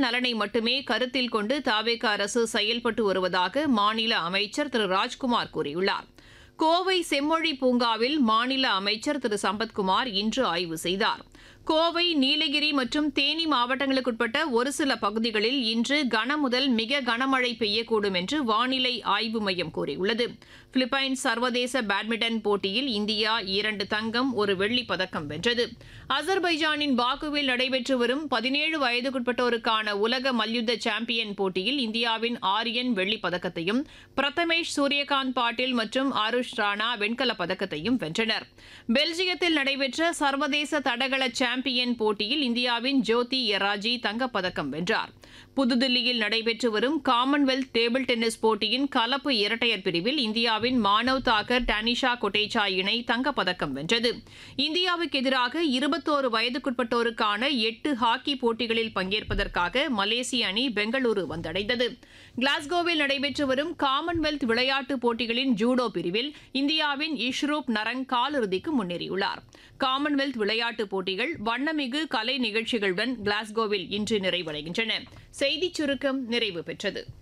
நலனை மட்டுமே கருத்தில் கொண்டு தாவேக அரசு செயல்பட்டு வருவதாக மாநில அமைச்சர் திரு ராஜ்குமார் கூறியுள்ளார் கோவை செம்மொழி பூங்காவில் மாநில அமைச்சர் திரு சம்பத்குமார் இன்று ஆய்வு செய்தார் கோவை நீலகிரி மற்றும் தேனி மாவட்டங்களுக்குட்பட்ட ஒரு சில பகுதிகளில் இன்று கனமுதல் மிக கனமழை பெய்யக்கூடும் என்று வானிலை ஆய்வு மையம் கூறியுள்ளது பிலிப்பைன்ஸ் சர்வதேச பேட்மிண்டன் போட்டியில் இந்தியா இரண்டு தங்கம் ஒரு வெள்ளிப் பதக்கம் வென்றது அசர்பைஜானின் பாக்குவில் நடைபெற்று வரும் பதினேழு வயதுக்குட்பட்டோருக்கான உலக மல்யுத்த சாம்பியன் போட்டியில் இந்தியாவின் ஆரியன் வெள்ளிப் பதக்கத்தையும் பிரதமேஷ் சூரியகாந்த் பாட்டீல் மற்றும் ஆருஷ் ராணா வெண்கலப் பதக்கத்தையும் வென்றனர் பெல்ஜியத்தில் நடைபெற்ற சர்வதேச தடகள சாம்பியன் போட்டியில் இந்தியாவின் ஜோதி எராஜி தங்கப்பதக்கம் வென்றார் புதுதில்லியில் நடைபெற்று வரும் காமன்வெல்த் டேபிள் டென்னிஸ் போட்டியின் கலப்பு இரட்டையர் பிரிவில் இந்தியாவின் மானவ் தாக்கர் டானிஷா கொட்டேச்சா இணை தங்கப்பதக்கம் வென்றது இந்தியாவுக்கு எதிராக இருபத்தோரு வயதுக்குட்பட்டோருக்கான எட்டு ஹாக்கி போட்டிகளில் பங்கேற்பதற்காக மலேசிய அணி பெங்களூரு வந்தடைந்தது கிளாஸ்கோவில் நடைபெற்று வரும் காமன்வெல்த் விளையாட்டுப் போட்டிகளின் ஜூடோ பிரிவில் இந்தியாவின் இஷ்ரூப் நரங் காலிறுதிக்கு முன்னேறியுள்ளார் காமன்வெல்த் விளையாட்டுப் போட்டிகள் வண்ணமிகு கலை நிகழ்ச்சிகளுடன் கிளாஸ்கோவில் இன்று நிறைவடைகின்றன செய்திச் சுருக்கம் நிறைவு பெற்றது